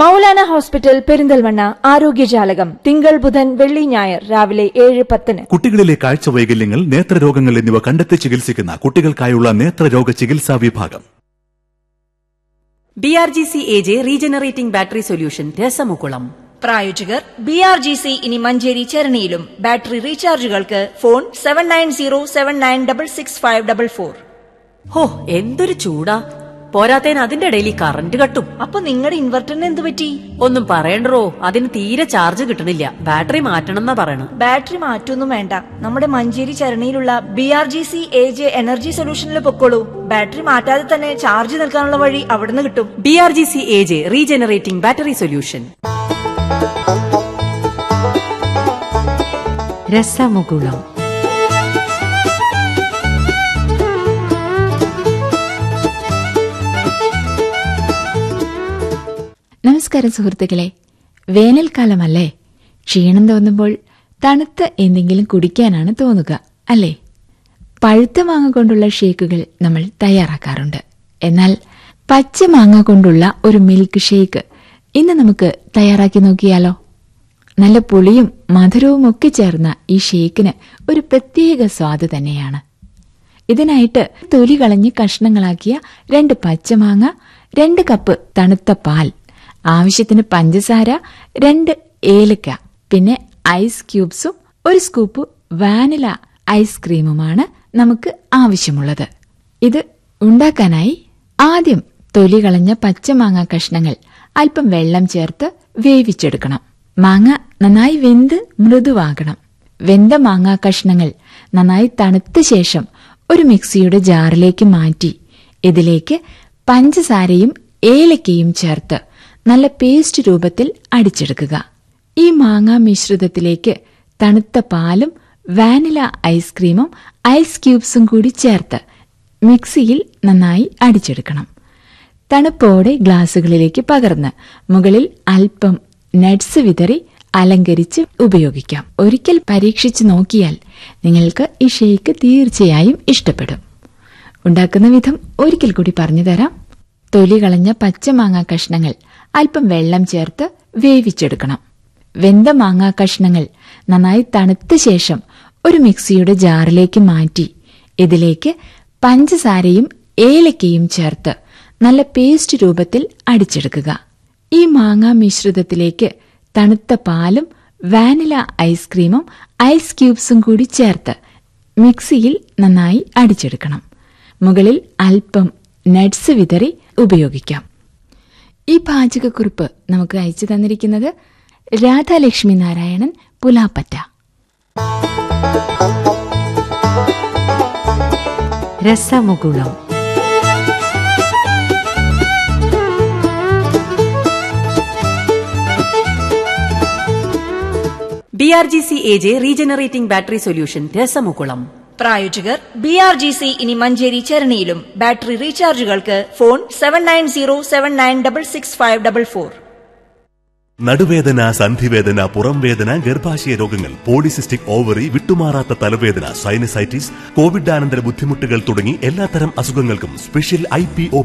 Maulana hospital Perinthalmanna ആരോഗ്യജാലകം തിങ്കൾ ബുധൻ വെള്ളി ഞായർ രാവിലെ ഏഴ് പത്തിന് കുട്ടികളിലെ കാഴ്ച വൈകല്യങ്ങൾ നേത്രരോഗങ്ങൾ എന്നിവ കണ്ടെത്തി ചികിത്സിക്കുന്ന കുട്ടികൾക്കായുള്ള നേത്രരോഗ ചികിത്സാ വിഭാഗം B R G C A J regenerating battery solution രസമുകുളം പ്രായോജകർ ബി ആർ ജി സി ഇനി മഞ്ചേരി ചരണിയിലും ബാറ്ററി റീചാർജുകൾക്ക് phone seven nine zero seven nine double six five double four ഹോ എന്തൊരു ചൂടാ പോരാത്തേന് അതിന്റെ ഇടയിൽ ഈ കറണ്ട് കട്ടും അപ്പൊ നിങ്ങളുടെ ഇൻവെർട്ടറിന് എന്ത് പറ്റി ഒന്നും പറയണ്ടോ അതിന് തീരെ ചാർജ് കിട്ടണില്ല ബാറ്ററി മാറ്റണം എന്നാ പറയണ ബാറ്ററി മാറ്റൊന്നും വേണ്ട നമ്മുടെ മഞ്ചേരി ചരണിയിലുള്ള B R G C A J energy സൊല്യൂഷനിൽ പൊക്കോളൂ ബാറ്ററി മാറ്റാതെ തന്നെ ചാർജ് നിൽക്കാനുള്ള വഴി അവിടുന്ന് കിട്ടും B R G C A J regenerating battery solution രസമുകുളം നമസ്കാരം സുഹൃത്തുക്കളെ വേനൽക്കാലമല്ലേ ക്ഷീണം തോന്നുമ്പോൾ തണുത്ത എന്തെങ്കിലും കുടിക്കാനാണ് തോന്നുക അല്ലേ പഴുത്ത മാങ്ങ കൊണ്ടുള്ള ഷേക്കുകൾ നമ്മൾ തയ്യാറാക്കാറുണ്ട് എന്നാൽ പച്ച മാങ്ങ കൊണ്ടുള്ള ഒരു മിൽക്ക് ഷേക്ക് ഇന്ന് നമുക്ക് തയ്യാറാക്കി നോക്കിയാലോ നല്ല പുളിയും മധുരവും ഒക്കെ ചേർന്ന ഈ ഷേക്കിന് ഒരു പ്രത്യേക സ്വാദ് തന്നെയാണ് ഇതിനായിട്ട് തൊലി കളഞ്ഞ് കഷ്ണങ്ങളാക്കിയ രണ്ട് പച്ചമാങ്ങ രണ്ട് കപ്പ് തണുത്ത പാൽ ആവശ്യത്തിന് പഞ്ചസാര രണ്ട് ഏലക്ക പിന്നെ ഐസ് ക്യൂബ്സും ഒരു സ്കൂപ്പ് വാനില ഐസ്ക്രീമുമാണ് നമുക്ക് ആവശ്യമുള്ളത് ഇത് ഉണ്ടാക്കാനായി ആദ്യം തൊലി കളഞ്ഞ പച്ചമാങ്ങ കഷ്ണങ്ങൾ അല്പം വെള്ളം ചേർത്ത് വേവിച്ചെടുക്കണം മാങ്ങ നന്നായി വെന്ത് മൃദുവാകണം വെന്ത മാങ്ങാ കഷ്ണങ്ങൾ നന്നായി തണുത്ത ശേഷം ഒരു മിക്സിയുടെ ജാറിലേക്ക് മാറ്റി ഇതിലേക്ക് പഞ്ചസാരയും ഏലക്കയും ചേർത്ത് നല്ല പേസ്റ്റ് രൂപത്തിൽ അടിച്ചെടുക്കുക ഈ മാങ്ങാ മിശ്രിതത്തിലേക്ക് തണുത്ത പാലും വാനില ഐസ്ക്രീമും ഐസ് ക്യൂബ്സും കൂടി ചേർത്ത് മിക്സിയിൽ നന്നായി അടിച്ചെടുക്കണം തണുപ്പോടെ ഗ്ലാസുകളിലേക്ക് പകർന്ന് മുകളിൽ അല്പം നട്സ് വിതറി അലങ്കരിച്ച് ഉപയോഗിക്കാം ഒരിക്കൽ പരീക്ഷിച്ചു നോക്കിയാൽ നിങ്ങൾക്ക് ഈ ഷേക്ക് തീർച്ചയായും ഇഷ്ടപ്പെടും ഉണ്ടാക്കുന്ന വിധം ഒരിക്കൽ കൂടി പറഞ്ഞു തരാം തൊലി കളഞ്ഞ പച്ചമാങ്ങാ കഷ്ണങ്ങൾ അല്പം വെള്ളം ചേർത്ത് വേവിച്ചെടുക്കണം വെന്ത മാങ്ങാ കഷ്ണങ്ങൾ നന്നായി തണുത്ത ശേഷം ഒരു മിക്സിയുടെ ജാറിലേക്ക് മാറ്റി ഇതിലേക്ക് പഞ്ചസാരയും ഏലക്കയും ചേർത്ത് നല്ല പേസ്റ്റ് രൂപത്തിൽ അടിച്ചെടുക്കുക ഈ മാങ്ങാ മിശ്രിതത്തിലേക്ക് തണുത്ത പാലും വാനില ഐസ്ക്രീമും ഐസ് ക്യൂബ്സും കൂടി ചേർത്ത് മിക്സിയിൽ നന്നായി അടിച്ചെടുക്കണം മുകളിൽ അല്പം നട്സ് വിതറി ഉപയോഗിക്കാം ഈ പാചകക്കുറിപ്പ് നമുക്ക് അയച്ചു തന്നിരിക്കുന്നത് രാധാലക്ഷ്മി നാരായണൻ പുലാപ്പറ്റ രസമുകുളം B R G C A J regenerating battery solution രസമുകുളം പ്രായോജകർ ബി ആർ ജി സി ഇനി മഞ്ചേരി ചരണിയിലും ബാറ്ററി റീചാർജുകൾക്ക് phone seven nine zero seven nine double six five double four നടുവേദന സന്ധിവേദന പുറംവേദന ഗർഭാശയ രോഗങ്ങൾ പോളിസിസ്റ്റിക് ഓവറി വിട്ടുമാറാത്ത തലവേദന സൈനസൈറ്റിസ് കോവിഡാനന്തര ബുദ്ധിമുട്ടുകൾ തുടങ്ങി എല്ലാത്തരം അസുഖങ്ങൾക്കും സ്പെഷ്യൽ ഐ പി ഒ